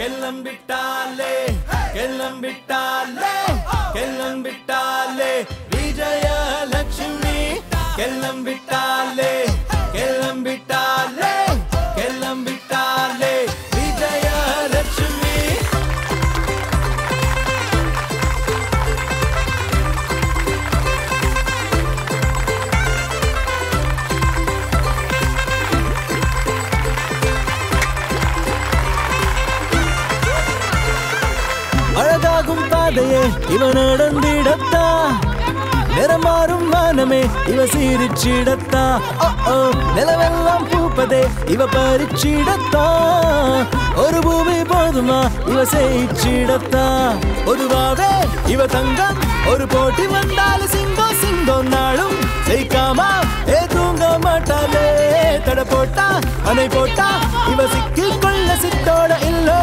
கிளம்பிட்டாலே கிளம்பிட்டாலே கிளம்பிட்டாலே விஜயலட்சுமி கிளம்பிட்டாலே கிளம்பிட்டாலே கிளம்பிட்டாலே விஜயலட்சுமி அழகாகும் பாதையே இவ நடந்திடத்தா நிறமாறும் வானமே இவ சீரிச்சிடத்தா ஓ, ஓ, நிலவெல்லாம் பூப்பதே இவ பறிச்சிடத்தா ஒரு பூமி போதுமா இவ செய்ச்சிடத்தா பொதுவாவே இவ தங்கம் ஒரு போட்டி வந்தாலும் சிங்கம் சிங்கம் நாளும் ஜெயிக்காமா ஏ தூங்க மாட்டாளே தட போட்டா அணை போட்டா இவ சிக்கிக் கொள்ள சித்தோட இல்லோ